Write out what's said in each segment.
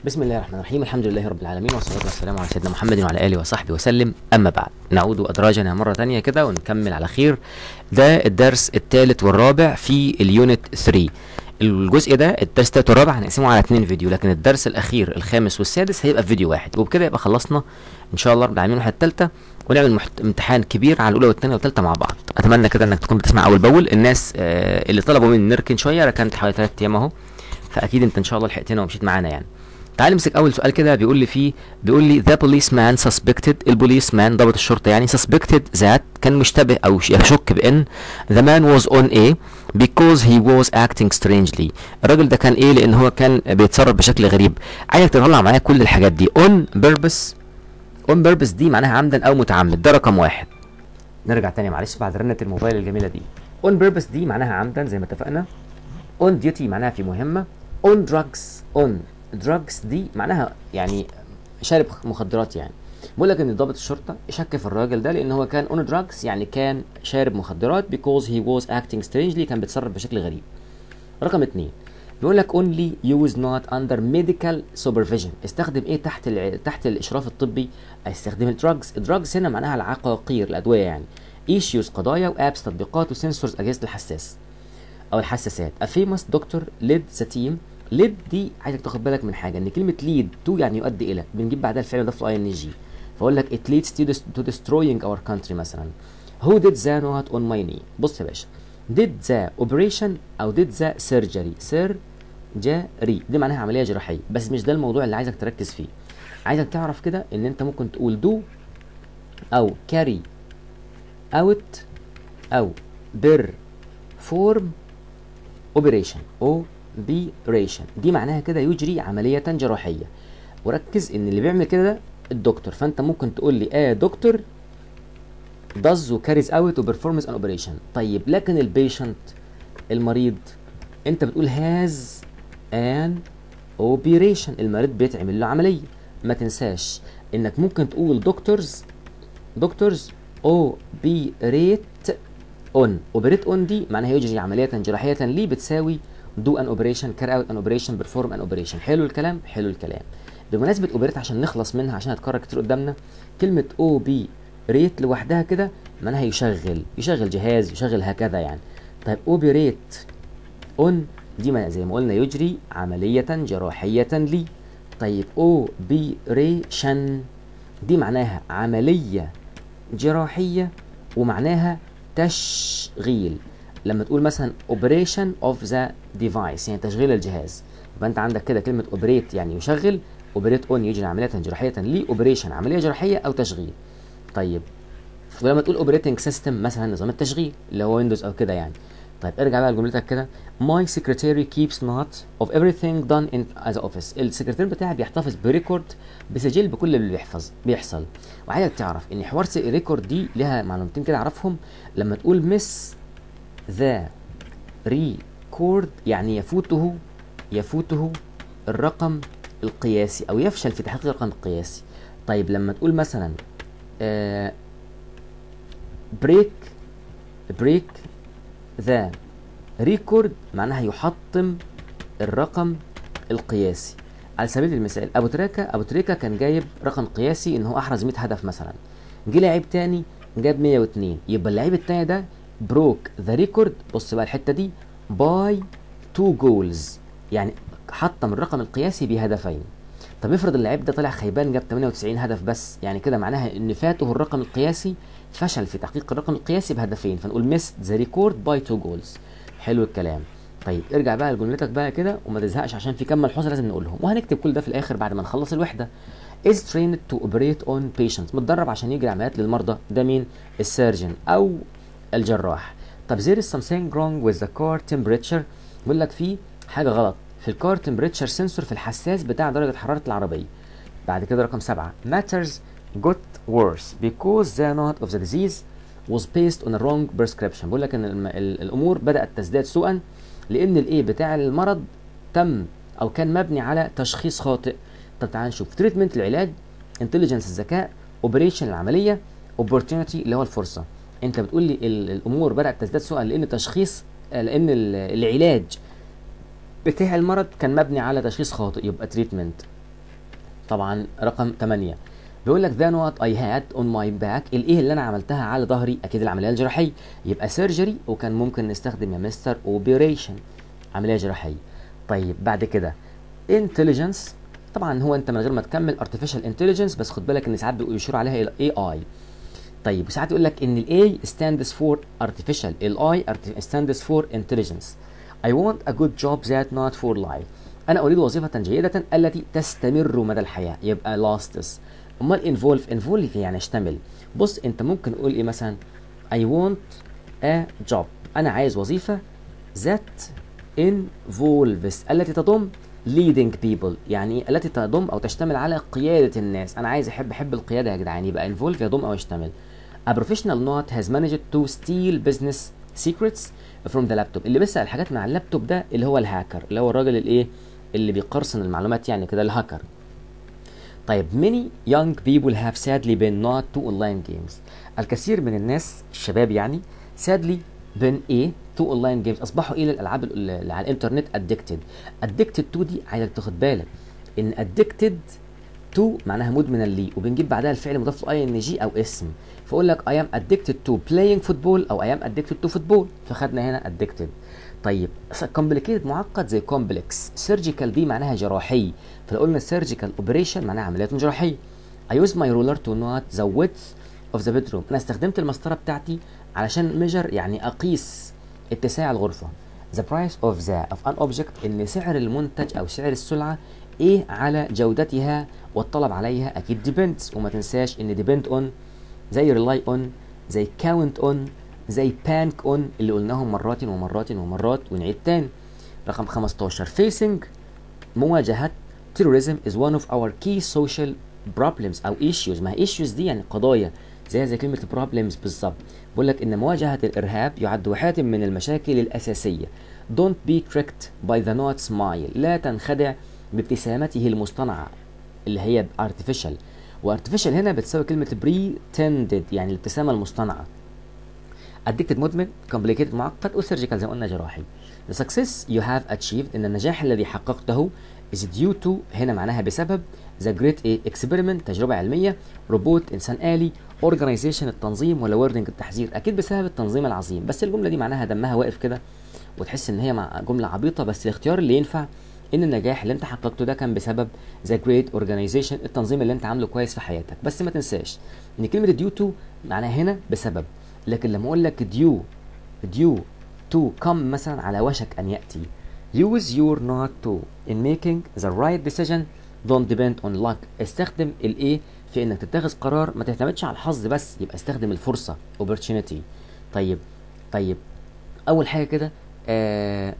بسم الله الرحمن الرحيم الحمد لله رب العالمين والصلاة والسلام على سيدنا محمد وعلى آله وصحبه وسلم أما بعد نعود أدراجنا مرة تانية كده ونكمل على خير ده الدرس الثالث والرابع في اليونت 3 الجزء ده الدرس الثالث والرابع هنقسمه على اتنين فيديو لكن الدرس الأخير الخامس والسادس هيبقى في فيديو واحد وبكده يبقى خلصنا إن شاء الله رب العالمين واحد التالتة ونعمل محت... امتحان كبير على الأولى والثانية والثالثة مع بعض أتمنى كده إنك تكون بتسمع أول بأول الناس آه اللي طلبوا مني نركن شوية ركنت حوالي ثلاث أيام أهو فأكيد أنت إن شاء الله لحقتنا ومشيت معانا يعني تعال نمسك اول سؤال كده بيقول لي فيه بيقول لي the policeman suspected البوليس مان ضابط الشرطه يعني suspected that كان مشتبه او يشك بان the man was on A because he was acting strangely الراجل ده كان ايه لان هو كان بيتصرف بشكل غريب عايزك تطلع معايا كل الحاجات دي on purpose on purpose دي معناها عمدا او متعمد ده رقم واحد نرجع تاني معلش بعد رنة الموبايل الجميله دي on purpose دي معناها عمدا زي ما اتفقنا on duty معناها في مهمه on drugs on drugs دي معناها يعني شارب مخدرات يعني بقول لك ان ضابط الشرطه شك في الراجل ده لان هو كان اون drugs يعني كان شارب مخدرات because he was acting strangely كان بيتصرف بشكل غريب رقم اتنين بيقول لك only use not under medical supervision استخدم ايه تحت الع... تحت الاشراف الطبي استخدم الدراجز الدراجز هنا معناها العقاقير الادويه يعني issues قضايا وابس تطبيقات وسنسورز اجهزه الحساس او الحساسات a famous doctor led the team ليد دي عايزك تاخد بالك من حاجه ان كلمه ليد تو يعني يؤدي الى بنجيب بعدها الفعل ده في اي ان جي فاقول لك it leads to, to destroying our country مثلا who did the not on my knee بص يا باشا did the operation او did the surgery surgery دي معناها عمليه جراحيه بس مش ده الموضوع اللي عايزك تركز فيه عايزك تعرف كده ان انت ممكن تقول do او carry out او perform operation او operation دي معناها كده يجري عملية جراحية وركز ان اللي بيعمل كده ده الدكتور فانت ممكن تقول لي اه دكتور does و carries out و performs an operation طيب لكن البيشنت المريض انت بتقول has an operation المريض بيتعمل له عملية ما تنساش انك ممكن تقول دكتورز دكتورز operate on operate on دي معناها يجري عملية جراحية ليه بتساوي do an operation carry out an operation perform an operation حلو الكلام حلو الكلام بمناسبة اوبريت عشان نخلص منها عشان هتكرر كتير قدامنا كلمة او بي ريت لوحدها كده معناها يشغل يشغل جهاز يشغل هكذا يعني طيب اوبريت اون دي ما زي ما قلنا يجري عملية جراحية لي طيب اوبريشن دي معناها عملية جراحية ومعناها تشغيل لما تقول مثلا operation of the device يعني تشغيل الجهاز يبقى انت عندك كده كلمه operate يعني يشغل operate on يجري عمليه جراحيه ليه operation عمليه جراحيه او تشغيل طيب ولما تقول operating system مثلا نظام التشغيل اللي هو ويندوز او كده يعني طيب ارجع بقى لجملتك كده my secretary keeps note of everything done in as office السكرتير بتاعي بيحتفظ بريكورد بسجل بكل اللي بيحفظ بيحصل وعايزك تعرف ان حوار ريكورد دي ليها معلومتين كده اعرفهم لما تقول مس ذا ريكورد يعني يفوته يفوته الرقم القياسي او يفشل في تحقيق الرقم القياسي طيب لما تقول مثلا بريك بريك ذا ريكورد معناها يحطم الرقم القياسي على سبيل المثال ابو تريكه ابو تريكه كان جايب رقم قياسي ان هو احرز 100 هدف مثلا جه لعيب تاني جاب 102 يبقى اللعيب التاني ده بروك ذا ريكورد بص بقى الحته دي باي تو جولز يعني حطم الرقم القياسي بهدفين طب افرض اللعيب ده طلع خيبان جاب 98 هدف بس يعني كده معناها ان فاته الرقم القياسي فشل في تحقيق الرقم القياسي بهدفين فنقول ميست ذا ريكورد باي تو جولز حلو الكلام طيب ارجع بقى لجملتك بقى كده وما تزهقش عشان في كم ملحوظه لازم نقولهم وهنكتب كل ده في الاخر بعد ما نخلص الوحده is trained to operate on patients متدرب عشان يجري عمليات للمرضى ده مين السيرجن او الجراح طب there is something wrong with the car temperature بيقول لك في حاجه غلط في الكار temperature سنسور في الحساس بتاع درجه حراره العربيه بعد كده رقم سبعة matters got worse because the note of the disease was based on a wrong prescription بيقول لك ان الم- ال- الامور بدات تزداد سوءا لان الايه بتاع المرض تم او كان مبني على تشخيص خاطئ طب تعال نشوف تريتمنت العلاج انتليجنس الذكاء اوبريشن العمليه opportunity اللي هو الفرصه انت بتقول لي ال- الامور بدات تزداد سوءا لان تشخيص آه، لان ال- العلاج بتاع المرض كان مبني على تشخيص خاطئ يبقى تريتمنت طبعا رقم 8 بيقول لك ذان وات اي هاد اون ماي باك الايه اللي انا عملتها على ظهري اكيد العمليه الجراحيه يبقى سيرجري وكان ممكن نستخدم يا مستر اوبريشن عمليه جراحيه طيب بعد كده انتليجنس طبعا هو انت من غير ما تكمل ارتفيشال انتليجنس بس خد بالك ان ساعات بيشيروا عليها الاي اي طيب وساعات يقول لك ان الاي stands for artificial الاي stands for intelligence I want a good job that not for life انا اريد وظيفه جيده التي تستمر مدى الحياه يبقى lastes امال involve involve يعني يشتمل بص انت ممكن تقول ايه مثلا I want a job انا عايز وظيفه that involves التي تضم leading people يعني التي تضم او تشتمل على قياده الناس انا عايز احب احب القياده يا جدعان يبقى involve يضم او يشتمل A professional not has managed to steal business secrets from the laptop اللي بيسرق الحاجات من على اللابتوب ده اللي هو الهاكر اللي هو الراجل الايه اللي بيقرصن المعلومات يعني كده الهاكر طيب many young people have sadly been not to online games الكثير من الناس الشباب يعني sadly been ايه to online games اصبحوا الى الالعاب اللي على الانترنت addicted addicted to دي عايزك تاخد بالك ان addicted to معناها مدمنا ليه وبنجيب بعدها الفعل مضاف له اي ان جي او اسم فاقول لك I am addicted to playing football او I am addicted to football فخدنا هنا addicted طيب complicated معقد زي complex surgical دي معناها جراحي فلو قلنا surgical operation معناها عمليات جراحيه I use my ruler to not the width of the bedroom انا استخدمت المسطره بتاعتي علشان measure يعني اقيس اتساع الغرفه the price of the of an object ان سعر المنتج او سعر السلعه ايه على جودتها والطلب عليها اكيد depends وما تنساش ان depend on زي rely on زي count on زي bank on اللي قلناهم مرات ومرات ومرات ونعيد تاني رقم 15 facing مواجهة terrorism is one of our key social problems او issues ما هي issues دي يعني قضايا زي زي كلمة problems بالظبط بقول لك ان مواجهة الارهاب يعد واحدة من المشاكل الاساسية don't be tricked by the not smile لا تنخدع بابتسامته المصطنعة اللي هي artificial وارتفيشال هنا بتساوي كلمة pretended يعني الابتسامة المصطنعة addicted مدمن complicated معقد وسيرجيكال زي ما قلنا جراحي the success you have achieved ان النجاح الذي حققته is due to هنا معناها بسبب the great experiment تجربة علمية روبوت إنسان آلي organization التنظيم ولا wording التحذير أكيد بسبب التنظيم العظيم بس الجملة دي معناها دمها واقف كده وتحس إن هي مع جملة عبيطة بس الاختيار اللي ينفع ان النجاح اللي انت حققته ده كان بسبب ذا جريت اورجانيزيشن التنظيم اللي انت عامله كويس في حياتك بس ما تنساش ان كلمه ديو تو معناها هنا بسبب لكن لما اقول لك ديو ديو تو كم مثلا على وشك ان ياتي use your not to in making the right decision don't depend on luck استخدم الايه في انك تتخذ قرار ما تعتمدش على الحظ بس يبقى استخدم الفرصه opportunity طيب طيب اول حاجه كده آه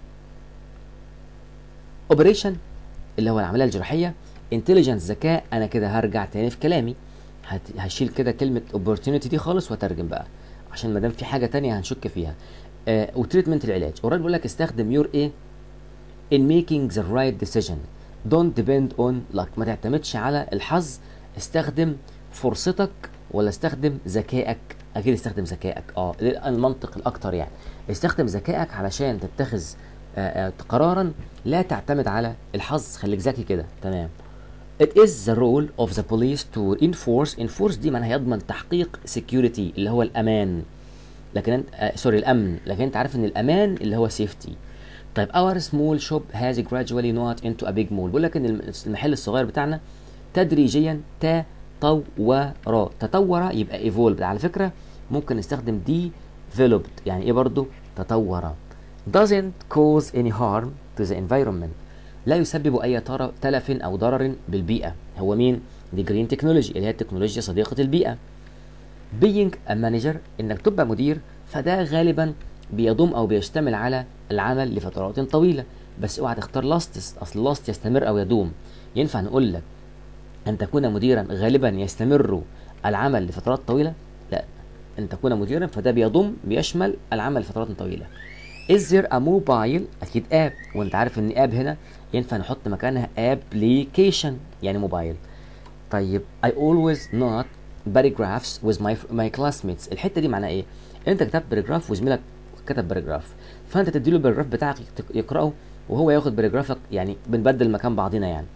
اوبريشن اللي هو العمليه الجراحيه انتليجنس ذكاء انا كده هرجع تاني في كلامي هشيل كده كلمه اوبورتيونيتي دي خالص واترجم بقى عشان ما دام في حاجه تانية هنشك فيها آه وتريتمنت العلاج والراجل بيقول لك استخدم يور ايه in making the right decision don't depend on luck ما تعتمدش على الحظ استخدم فرصتك ولا استخدم ذكائك اكيد استخدم ذكائك اه المنطق الاكتر يعني استخدم ذكائك علشان تتخذ آه آه قرارا لا تعتمد على الحظ خليك ذكي كده تمام It is the role of the police to enforce enforce دي معناها يضمن تحقيق security اللي هو الأمان لكن انت آه سوري الأمن لكن انت عارف ان الأمان اللي هو safety طيب our small shop has gradually not into a big mall بيقول لك ان المحل الصغير بتاعنا تدريجيا تطور تطور يبقى evolved على فكرة ممكن نستخدم developed يعني ايه برضو تطور doesn't cause any harm to the environment لا يسبب اي تلف او ضرر بالبيئه هو مين دي جرين تكنولوجي اللي هي التكنولوجيا صديقه البيئه being a manager انك تبقى مدير فده غالبا بيضم او بيشتمل على العمل لفترات طويله بس اوعى تختار لاست اصل لاست يستمر او يدوم ينفع نقول لك ان تكون مديرا غالبا يستمر العمل لفترات طويله لا ان تكون مديرا فده بيضم بيشمل العمل لفترات طويله Is there a mobile أكيد اب وأنت عارف إن اب هنا ينفع نحط مكانها application يعني موبايل طيب I always not paragraphs with my my classmates الحتة دي معناها إيه؟ أنت كتبت باراجراف وزميلك كتب باراجراف فأنت تديله الباراجراف بتاعك يقرأه وهو ياخد باراجرافك يعني بنبدل مكان بعضنا يعني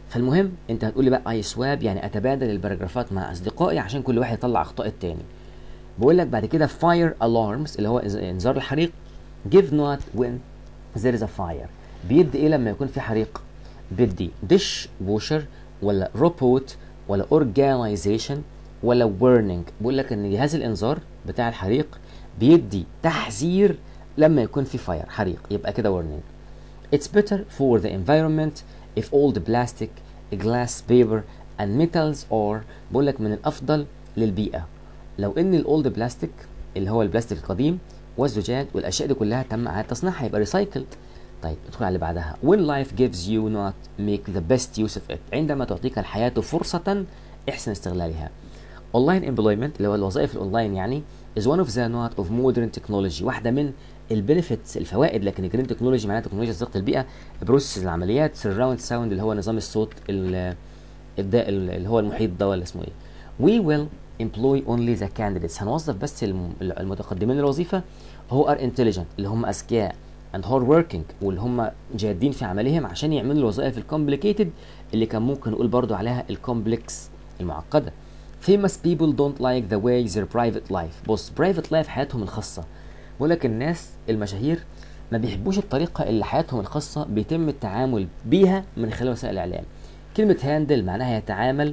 فالمهم انت هتقول لي بقى اي سواب يعني اتبادل الباراجرافات مع اصدقائي عشان كل واحد يطلع اخطاء التاني بقول لك بعد كده fire alarms اللي هو إنز- انذار الحريق give not when there is a fire بيدي ايه لما يكون في حريق بيدي dish washer ولا report ولا organization ولا warning بقول لك ان جهاز الانذار بتاع الحريق بيدي تحذير لما يكون في فاير حريق يبقى كده warning It's better for the environment if all the plastic, glass, paper and metals are بقول لك من الأفضل للبيئة لو إن الأولد بلاستيك اللي هو البلاستيك القديم والزجاج والأشياء دي كلها تم إعادة تصنيعها يبقى ريسايكلد طيب ادخل على اللي بعدها when life gives you not make the best use of it عندما تعطيك الحياة فرصة احسن استغلالها اونلاين امبلويمنت اللي هو الوظائف الاونلاين يعني is one of the not of modern technology واحده من البنفيتس الفوائد لكن الجرين تكنولوجي معناها تكنولوجيا صياغه البيئه بروسيس العمليات سراوند ساوند اللي هو نظام الصوت ال- الدا اللي هو المحيط ده ولا اسمه ايه we will employ only the candidates هنوظف بس الم- المتقدمين للوظيفه هو are intelligent اللي هم اذكياء and hard working واللي هم جادين في عملهم عشان يعملوا الوظائف الكومبليكيتد اللي كان ممكن نقول برضو عليها الكومبلكس المعقده famous people don't like the way their private life بص private life حياتهم الخاصه بقول لك الناس المشاهير ما بيحبوش الطريقه اللي حياتهم الخاصه بيتم التعامل بيها من خلال وسائل الاعلام كلمه هاندل معناها يتعامل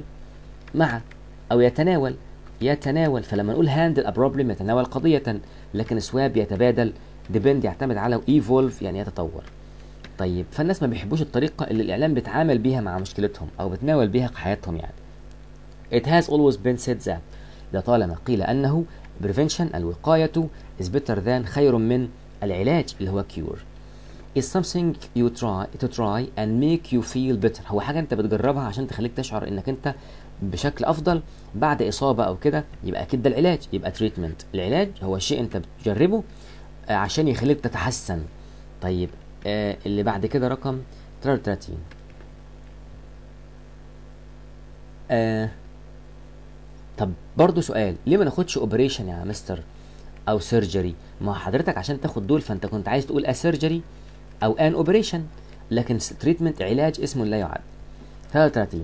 مع او يتناول يتناول فلما نقول هاندل ا بروبلم يتناول قضيه لكن سواب يتبادل ديبند يعتمد على ايفولف يعني يتطور طيب فالناس ما بيحبوش الطريقه اللي الاعلام بيتعامل بيها مع مشكلتهم او بتناول بيها حياتهم يعني It has always been said that لطالما قيل أنه prevention الوقاية is better than خير من العلاج اللي هو cure is something you try to try and make you feel better هو حاجة أنت بتجربها عشان تخليك تشعر إنك أنت بشكل أفضل بعد إصابة أو كده يبقى أكيد ده العلاج يبقى treatment العلاج هو شيء أنت بتجربه آه، عشان يخليك تتحسن طيب آه اللي بعد كده رقم 33 آه طب برضه سؤال ليه ما ناخدش اوبريشن يا مستر او سيرجري ما هو حضرتك عشان تاخد دول فانت كنت عايز تقول سيرجري او ان اوبريشن لكن تريتمنت علاج اسمه لا يعد 33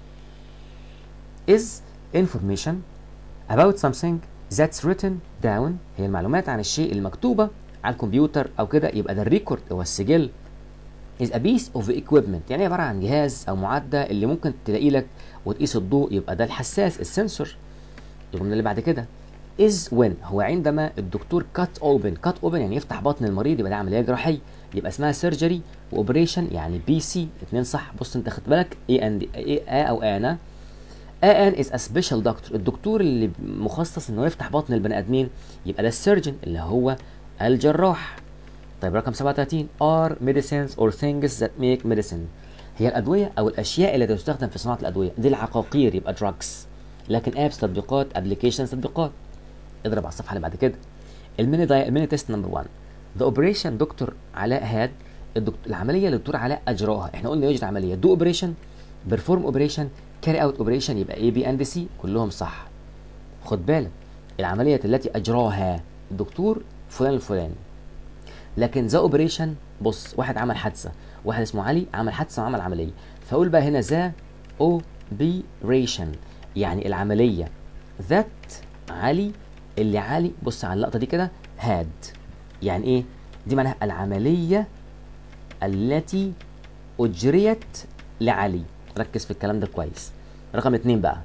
is information about something that's written down هي المعلومات عن الشيء المكتوبة على الكمبيوتر او كده يبقى ده الريكورد هو السجل is a piece of equipment يعني عبارة عن جهاز او معدة اللي ممكن تلاقي لك وتقيس الضوء يبقى ده الحساس السنسور الجملة اللي بعد كده is when هو عندما الدكتور cut open cut open يعني يفتح بطن المريض يبقى ده عملية جراحية يبقى اسمها سيرجري واوبريشن يعني بي سي اتنين صح بص انت خدت بالك ايه ان ايه ا او انا ان از ا سبيشال دكتور الدكتور اللي مخصص انه يفتح بطن البني ادمين يبقى ده السيرجن اللي هو الجراح طيب رقم 37 are medicines or things that make medicine هي الادويه او الاشياء اللي تستخدم في صناعه الادويه دي العقاقير يبقى drugs لكن ابس تطبيقات ابلكيشنز تطبيقات اضرب على الصفحه اللي بعد كده الميني داي الميني تيست نمبر 1 ذا اوبريشن دكتور علاء هاد الدكتور العمليه اللي الدكتور علاء اجراها احنا قلنا يوجد عمليه دو اوبريشن بيرفورم اوبريشن كاري اوت اوبريشن يبقى اي بي اند سي كلهم صح خد بالك العمليه التي اجراها الدكتور فلان الفلاني لكن ذا اوبريشن بص واحد عمل حادثه واحد اسمه علي عمل حادثه وعمل عمليه فاقول بقى هنا ذا اوبريشن يعني العمليه ذات علي اللي علي بص على اللقطه دي كده هاد يعني ايه دي معناها العمليه التي اجريت لعلي ركز في الكلام ده كويس رقم اتنين بقى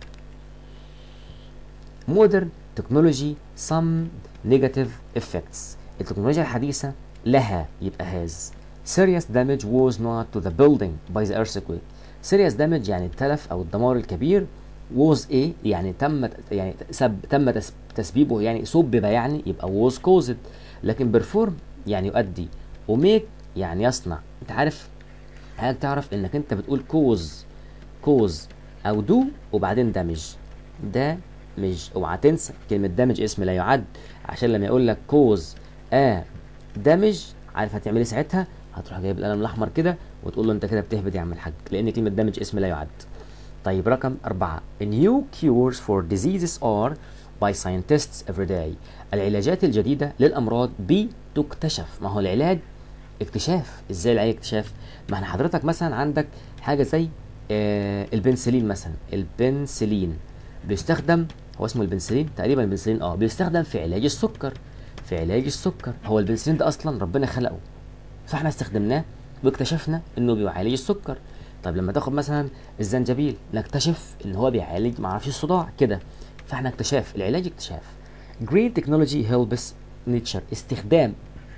modern technology some negative effects التكنولوجيا الحديثة لها يبقى has serious damage was not to the building by the earthquake serious damage يعني التلف او الدمار الكبير was ايه يعني تم يعني سب تم تس- تسبيبه يعني سبب يعني يبقى was caused لكن perform يعني يؤدي وميك يعني يصنع انت عارف هل تعرف انك انت بتقول كوز كوز او دو وبعدين دمج ده مش اوعى تنسى كلمة دمج اسم لا يعد عشان لما يقول لك كوز ا دمج عارف هتعمل ايه ساعتها هتروح جايب القلم الاحمر كده وتقول له انت كده بتهبد يا عم الحاج لان كلمة دمج اسم لا يعد طيب رقم أربعة new cures for diseases are by scientists every day العلاجات الجديدة للأمراض بتكتشف ما هو العلاج اكتشاف ازاي العلاج اكتشاف ما احنا حضرتك مثلا عندك حاجة زي آه البنسلين مثلا البنسلين بيستخدم هو اسمه البنسلين تقريبا البنسلين اه بيستخدم في علاج السكر في علاج السكر هو البنسلين ده اصلا ربنا خلقه فاحنا استخدمناه واكتشفنا انه بيعالج السكر طيب لما تاخد مثلا الزنجبيل نكتشف ان هو بيعالج معرفش الصداع كده فاحنا اكتشاف العلاج اكتشاف Green technology helps nature استخدام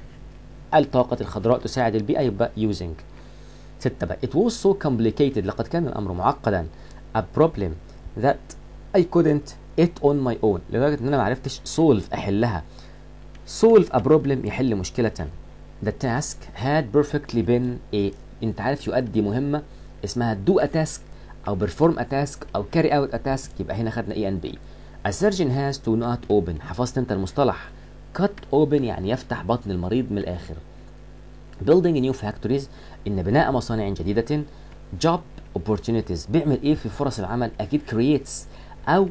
الطاقة الخضراء تساعد البيئة يبقى using ستة بقى it was so complicated لقد كان الأمر معقدا a problem that I couldn't it on my own لدرجة إن أنا ما عرفتش solve أحلها solve a problem يحل مشكلة the task had perfectly been a أنت عارف يؤدي مهمة اسمها do a task أو perform a task أو carry out a task يبقى هنا خدنا A and B a surgeon has to not open حفظت أنت المصطلح cut open يعني يفتح بطن المريض من الآخر building new factories إن بناء مصانع جديدة job opportunities بيعمل إيه في فرص العمل أكيد creates أو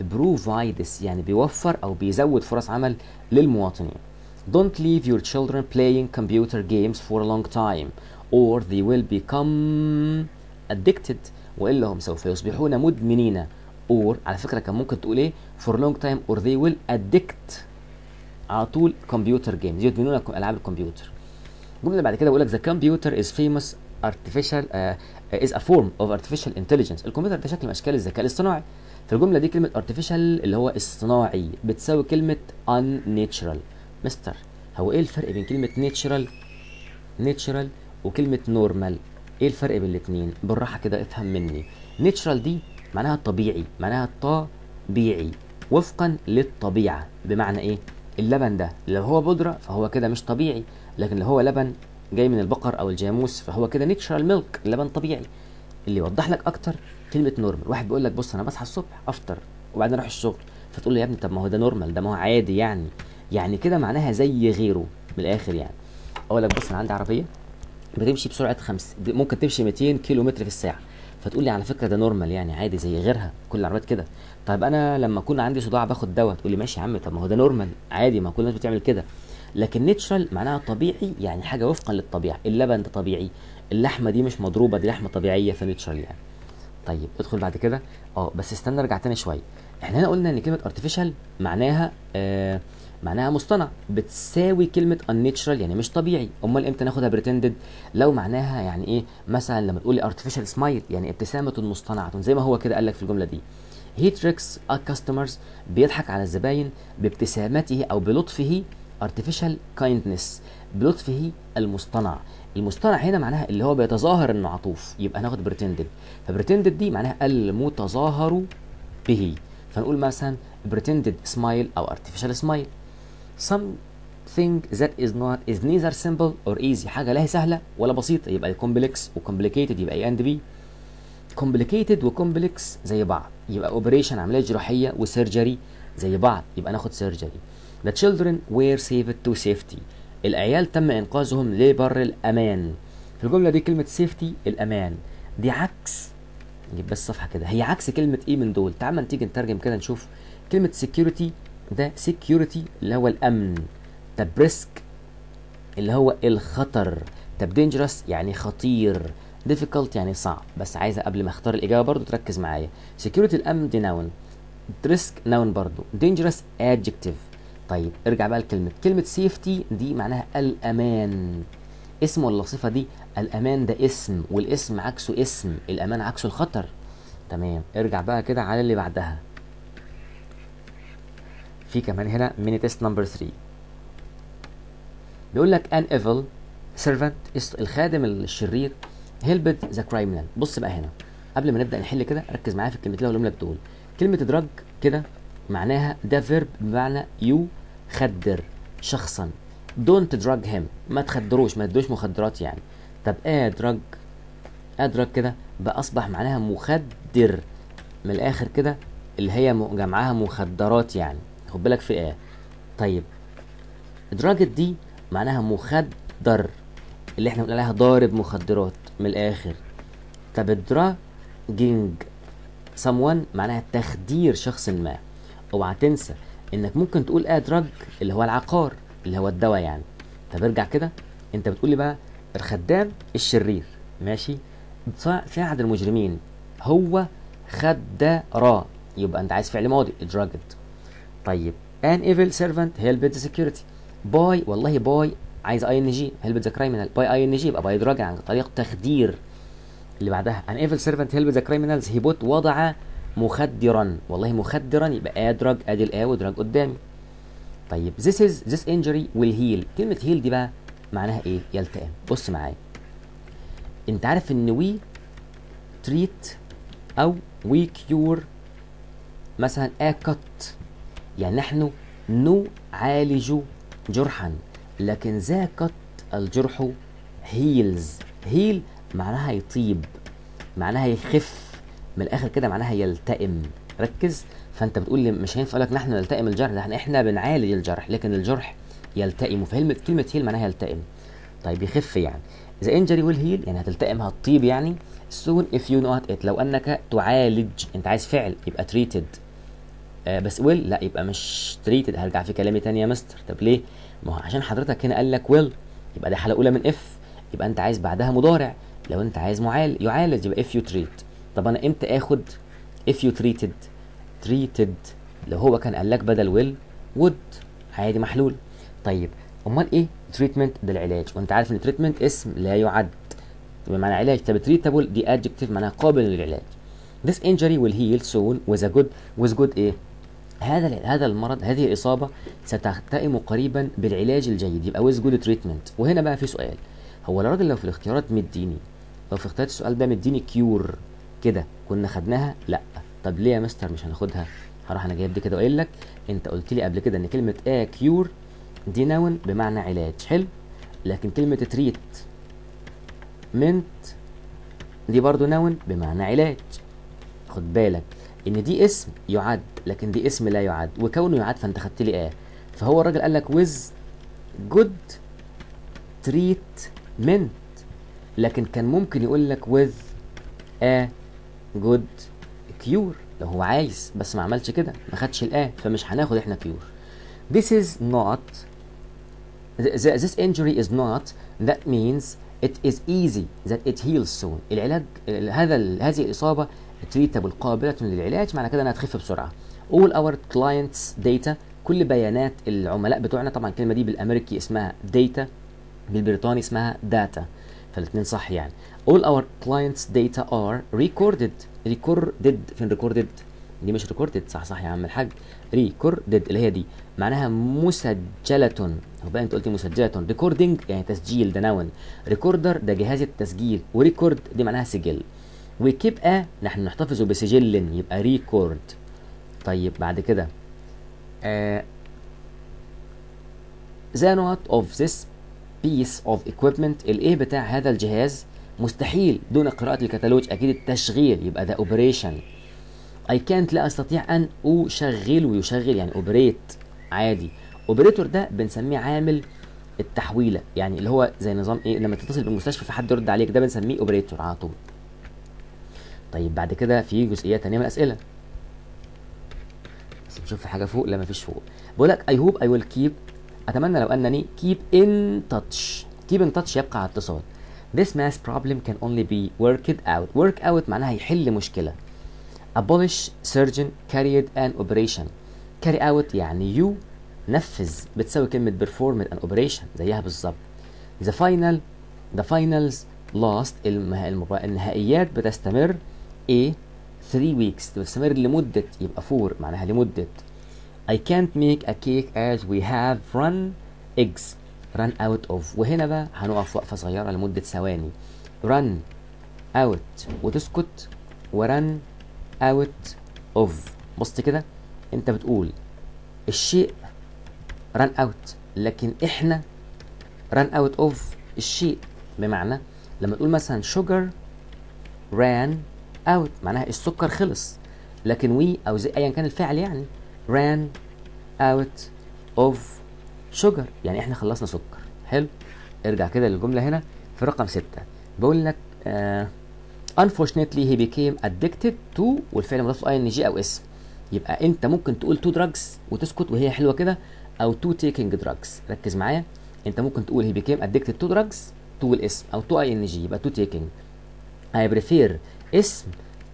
provides يعني بيوفر أو بيزود فرص عمل للمواطنين Don't leave your children playing computer games for a long time or they will become addicted وإلا هم سوف يصبحون مدمنين or على فكرة كان ممكن تقول إيه for long time or they will addict على طول كمبيوتر جيمز يدمنون ألعاب الكمبيوتر الجملة اللي بعد كده بيقول لك the computer is famous artificial uh, is a form of artificial intelligence الكمبيوتر ده شكل من أشكال الذكاء الاصطناعي في الجملة دي كلمة artificial اللي هو اصطناعي بتساوي كلمة unnatural مستر هو ايه الفرق بين كلمة natural natural وكلمة normal ايه الفرق بين الاتنين بالراحة كده افهم مني natural دي معناها طبيعي معناها طبيعي وفقا للطبيعة بمعنى ايه اللبن ده لو هو بودرة فهو كده مش طبيعي لكن لو هو لبن جاي من البقر او الجاموس فهو كده نيتشرال ميلك لبن طبيعي اللي يوضح لك اكتر كلمه نورمال واحد بيقول لك بص انا بصحى الصبح افطر وبعدين اروح الشغل فتقول له يا ابني طب ما هو ده نورمال ده ما هو عادي يعني يعني كده معناها زي غيره من الاخر يعني اقول لك بص انا عندي عربيه بتمشي بسرعه خمس ممكن تمشي 200 كيلو متر في الساعه فتقول لي على فكره ده نورمال يعني عادي زي غيرها كل العربيات كده طيب انا لما اكون عندي صداع باخد دواء تقول لي ماشي يا عم طب ما هو ده نورمال عادي ما كل الناس بتعمل كده لكن نيتشرال معناها طبيعي يعني حاجه وفقا للطبيعه اللبن ده طبيعي اللحمه دي مش مضروبه دي لحمه طبيعيه فنيتشرال يعني طيب ادخل بعد كده اه بس استنى ارجع تاني شويه احنا هنا قلنا ان كلمه ارتفيشال معناها آه معناها مصطنع بتساوي كلمه unnatural يعني مش طبيعي امال امتى ناخدها بريتندد لو معناها يعني ايه مثلا لما تقولي artificial smile يعني ابتسامه مصطنعه زي ما هو كده قال لك في الجمله دي he tricks a customers بيضحك على الزباين بابتسامته او بلطفه artificial kindness بلطفه المصطنع المصطنع هنا معناها اللي هو بيتظاهر انه عطوف يبقى هناخد بريتندد فبريتندد دي معناها المتظاهر به فنقول مثلا pretended smile او artificial smile something that is not is neither simple or easy حاجه لا هي سهله ولا بسيطه يبقى complex وcomplicated يبقى A and B complicated وكومبلكس زي بعض يبقى اوبريشن عمليه جراحيه وسيرجري زي بعض يبقى ناخد سيرجري The children were saved to safety العيال تم انقاذهم لبر الامان في الجمله دي كلمه سيفتي الامان دي عكس نجيب بس صفحه كده هي عكس كلمه ايه من دول تعال ما تيجي نترجم كده نشوف كلمه security ده security اللي هو الامن طب ريسك اللي هو الخطر طب dangerous يعني خطير difficult يعني صعب بس عايزه قبل ما اختار الاجابه برضو تركز معايا security الامن دي noun risk noun برضو dangerous adjective طيب ارجع بقى لكلمه كلمه safety دي معناها الامان اسم ولا صفه دي الامان ده اسم والاسم عكسه اسم الامان عكسه الخطر تمام ارجع بقى كده على اللي بعدها في كمان هنا ميني تيست نمبر 3 بيقول لك ان ايفل سيرفنت الخادم الشرير هيلبد ذا كرايمنال بص بقى هنا قبل ما نبدا نحل كده ركز معايا في الكلمتين اللي هقولهم لك دول كلمه دراج كده معناها ده فيرب بمعنى يو خدر شخصا دونت دراج هيم ما تخدروش ما تدوش مخدرات يعني طب ادرج ادرج كده بقى اصبح معناها مخدر من الاخر كده اللي هي جمعها مخدرات يعني خد بالك في ايه طيب دراجت دي معناها مخدر اللي احنا بنقول عليها ضارب مخدرات من الاخر طب الدراجينج someone معناها تخدير شخص ما اوعى تنسى انك ممكن تقول اه دراج اللي هو العقار اللي هو الدواء يعني طب ارجع كده انت بتقولي بقى الخدام الشرير ماشي ساعد المجرمين هو خدر يبقى انت عايز فعل ماضي drugged طيب an evil servant helped the security باي والله باي عايز اي ان جي helped the criminal باي اي ان جي يبقى باي drug عن طريق تخدير اللي بعدها an evil servant helped the criminals he put وضع مخدرا والله مخدرا يبقى ادرج ادي الا ودرج قدامي طيب this is this injury will heal كلمة heal دي بقى معناها ايه يلتئم بص معايا انت عارف ان وي تريت او وي كيور مثلا اكت يعني نحن نعالج جرحا لكن ذاكت الجرح هيلز هيل معناها يطيب معناها يخف من الاخر كده معناها يلتئم ركز فانت بتقول لي مش هينفع لك نحن نلتئم الجرح ده احنا احنا بنعالج الجرح لكن الجرح يلتئم فكلمه كلمه هيل معناها يلتئم طيب يخف يعني اذا انجري ويل هيل يعني هتلتئم هتطيب يعني soon if you not it لو انك تعالج انت عايز فعل يبقى treated آه بس ويل لا يبقى مش treated هرجع في كلامي تاني يا مستر طب ليه ما هو عشان حضرتك هنا قال لك ويل يبقى ده حاله اولى من اف يبقى انت عايز بعدها مضارع لو انت عايز معالج يعالج يبقى if you treat طب انا امتى اخد if you treated treated لو هو كان قال لك بدل ويل would عادي محلول طيب امال ايه تريتمنت ده العلاج وانت عارف ان تريتمنت اسم لا يعد بمعنى علاج طب تريتابل دي adjective معناها قابل للعلاج this injury will heal soon with a good with good ايه هذا هذا المرض هذه الاصابه ستلتئم قريبا بالعلاج الجيد يبقى with good treatment وهنا بقى في سؤال هو الراجل لو في الاختيارات مديني لو في اختيارات السؤال ده مديني كيور كده كنا خدناها لا طب ليه يا مستر مش هناخدها هروح انا جايب دي كده وقايل لك انت قلت لي قبل كده ان كلمه ا كيور دي نون بمعنى علاج حلو لكن كلمه تريت منت دي برضو نون بمعنى علاج خد بالك ان دي اسم يعد لكن دي اسم لا يعد وكونه يعد فانت خدت لي اه فهو الراجل قال لك with good treatment لكن كان ممكن يقول لك with a good cure لو هو عايز بس ما عملش كده ما خدش الاه فمش هناخد احنا cure this is not this injury is not that means it is easy that it heals soon العلاج هذا هذه الاصابه treatable قابله للعلاج معنى كده انها تخف بسرعه all our clients data كل بيانات العملاء بتوعنا طبعا الكلمه دي بالامريكي اسمها data بالبريطاني اسمها data فالاثنين صح يعني all our clients data are recorded recorded فين recorded دي مش recorded صح صح يا عم الحاج recorded اللي هي دي معناها مسجلة هو بقى انت قلت مسجلة recording يعني تسجيل ده نون ريكوردر ده جهاز التسجيل وريكورد دي معناها سجل وكيب ا نحن نحتفظ بسجل يبقى ريكورد طيب بعد كده آه the note of this piece of equipment الايه بتاع هذا الجهاز مستحيل دون قراءة الكتالوج أكيد التشغيل يبقى ده اوبريشن I can't لا أستطيع أن أشغل ويشغل يعني اوبريت عادي اوبريتور ده بنسميه عامل التحويلة يعني اللي هو زي نظام إيه لما تتصل بالمستشفى في حد يرد عليك ده بنسميه اوبريتور على طول طيب بعد كده في جزئيات تانية من الأسئلة بس نشوف في حاجة فوق لا مفيش فوق بقول لك I hope I will keep أتمنى لو أنني keep in touch keep in touch يبقى على اتصال This math problem can only be worked out. Work out معناها يحل مشكلة. A Polish surgeon carried an operation. Carry out يعني you نفذ بتساوي كلمة performed an operation زيها بالظبط. The final the finals last المه... المب... النهائيات بتستمر A 3 weeks بتستمر لمدة يبقى 4 معناها لمدة I can't make a cake as we have run eggs run out of وهنا بقى هنقف وقفة صغيرة لمدة ثواني run out وتسكت ورن out of بص كده انت بتقول الشيء run out لكن احنا run out of الشيء بمعنى لما تقول مثلا sugar ran out معناها السكر خلص لكن وي او زي ايا كان الفعل يعني ran out of شجر يعني احنا خلصنا سكر حلو ارجع كده للجمله هنا في رقم ستة بقول لك آه unfortunately he became addicted to والفعل مضاف اي ان جي او اسم يبقى انت ممكن تقول to drugs وتسكت وهي حلوه كده او to taking drugs ركز معايا انت ممكن تقول he became addicted to drugs to الاسم او to اي ان جي يبقى to taking I prefer اسم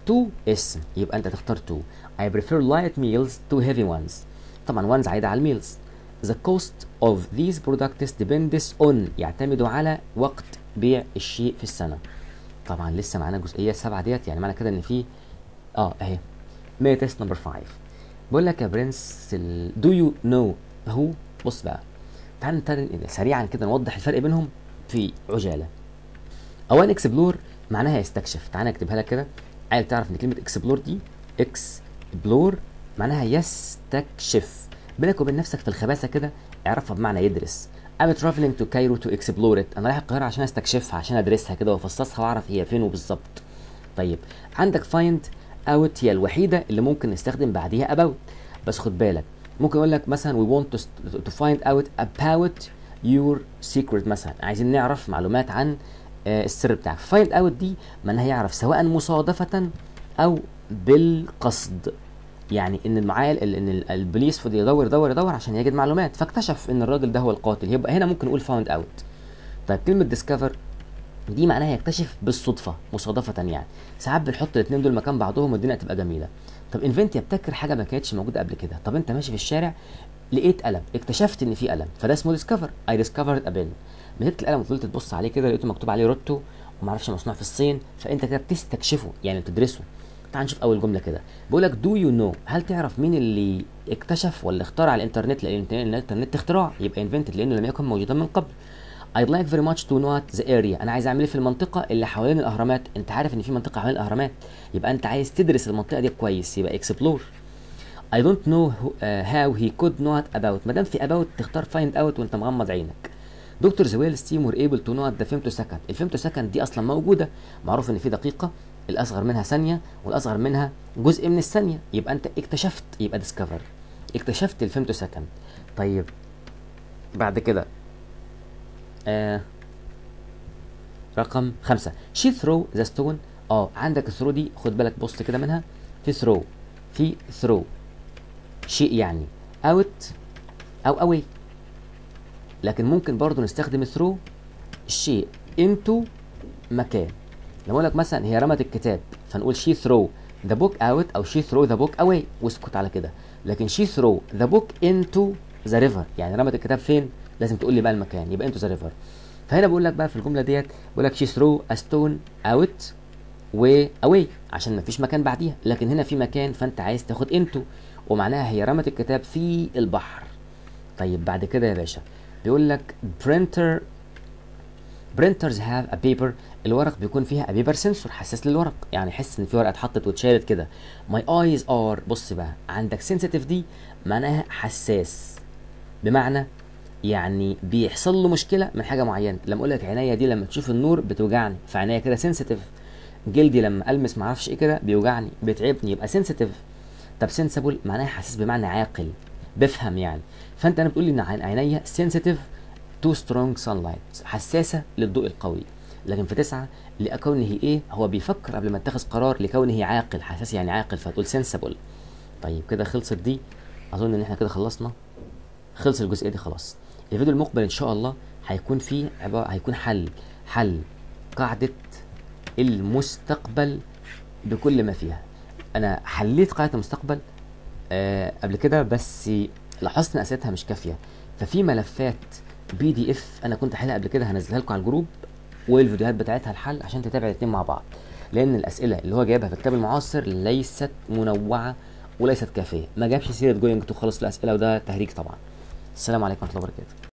to اسم يبقى انت تختار to I prefer light meals to heavy ones طبعا ones عايدة على الميلز The cost of these products depends on يعتمد على وقت بيع الشيء في السنة طبعا لسه معانا جزئية السبعة ديت يعني معنى كده ان في اه اهي مية تيست نمبر 5 بقول لك يا برنس ال... do you know who بص بقى تعال نتر... سريعا كده نوضح الفرق بينهم في عجالة اولا اكسبلور معناها يستكشف تعال نكتبها لك كده عايز تعرف ان كلمة اكسبلور دي اكسبلور معناها يستكشف بينك وبين نفسك في الخباثة كده اعرفها بمعنى يدرس I'm traveling to Cairo to explore it انا رايح القاهرة عشان استكشفها عشان ادرسها كده وافصصها واعرف هي فين وبالظبط طيب عندك find out هي الوحيدة اللي ممكن نستخدم بعديها about بس خد بالك ممكن اقول لك مثلا we want to, to find out about your secret مثلا عايزين نعرف معلومات عن آه السر بتاعك find out دي معناها يعرف سواء مصادفة او بالقصد يعني ان المعال ان البوليس فضل يدور يدور يدور عشان يجد معلومات فاكتشف ان الراجل ده هو القاتل يبقى هنا ممكن نقول فاوند اوت طيب كلمه ديسكفر دي معناها يكتشف بالصدفه مصادفه يعني ساعات بنحط الاثنين دول مكان بعضهم والدنيا تبقى جميله طب انفنت يبتكر حاجه ما كانتش موجوده قبل كده طب انت ماشي في الشارع لقيت قلم اكتشفت ان في قلم فده اسمه ديسكفر اي ديسكفرد ا بن مسكت القلم وفضلت تبص عليه كده لقيته مكتوب عليه روتو وما اعرفش مصنوع في الصين فانت كده بتستكشفه يعني بتدرسه تعال نشوف اول جمله كده بيقول لك دو يو نو هل تعرف مين اللي اكتشف ولا اخترع الانترنت لان الانترنت اختراع يبقى انفنتد لانه لم يكن موجودا من قبل I'd like very much to know the area انا عايز اعمل ايه في المنطقه اللي حوالين الاهرامات انت عارف ان في منطقه حوالين الاهرامات يبقى انت عايز تدرس المنطقه دي كويس يبقى اكسبلور I don't know who, uh, how he could know it about ما دام في about تختار find out وانت مغمض عينك دكتور زويل ستيم وير ايبل تو نوت ذا فيمتو سكند الفيمتو سكند دي اصلا موجوده معروف ان في دقيقه الاصغر منها ثانيه والاصغر منها جزء من الثانيه يبقى انت اكتشفت يبقى ديسكفر اكتشفت الفيمتو سكند طيب بعد كده آه رقم خمسة شي ثرو ذا ستون اه عندك الثرو دي خد بالك بص كده منها في ثرو في ثرو شيء يعني اوت او اوي لكن ممكن برضو نستخدم ثرو الشيء انتو مكان لما اقول لك مثلا هي رمت الكتاب فنقول شي ثرو ذا بوك اوت او شي ثرو ذا بوك اواي واسكت على كده لكن شي ثرو ذا بوك انتو ذا ريفر يعني رمت الكتاب فين لازم تقول لي بقى المكان يبقى انتو ذا ريفر فهنا بقول لك بقى في الجمله ديت بقول لك شي ثرو ا ستون اوت واواي عشان ما فيش مكان بعديها لكن هنا في مكان فانت عايز تاخد انتو ومعناها هي رمت الكتاب في البحر طيب بعد كده يا باشا بيقول لك printer printers have a paper الورق بيكون فيها a paper sensor حساس للورق يعني حس ان في ورقه اتحطت واتشالت كده my eyes are بص بقى عندك sensitive دي معناها حساس بمعنى يعني بيحصل له مشكله من حاجه معينه لما اقول لك عينيا دي لما تشوف النور بتوجعني فعينيا كده sensitive جلدي لما المس معرفش ايه كده بيوجعني بيتعبني يبقى sensitive طب sensible معناها حساس بمعنى عاقل بفهم يعني فانت انا بتقول لي ان عينيا sensitive to strong sunlight حساسه للضوء القوي لكن في تسعة لكونه ايه هو بيفكر قبل ما يتخذ قرار لكونه عاقل حساس يعني عاقل فتقول sensible طيب كده خلصت دي اظن ان احنا كده خلصنا خلص الجزئيه دي خلاص الفيديو المقبل ان شاء الله هيكون فيه عبارة هيكون حل حل قاعده المستقبل بكل ما فيها انا حليت قاعده المستقبل آه قبل كده بس لاحظت ان اسئلتها مش كافيه ففي ملفات بي دي اف انا كنت حلها قبل كده هنزلها لكم على الجروب والفيديوهات بتاعتها الحل عشان تتابع الاثنين مع بعض لان الاسئله اللي هو جايبها في الكتاب المعاصر ليست منوعه وليست كافيه ما جابش سيره جوينج تو خالص الاسئله وده تهريج طبعا السلام عليكم ورحمه الله وبركاته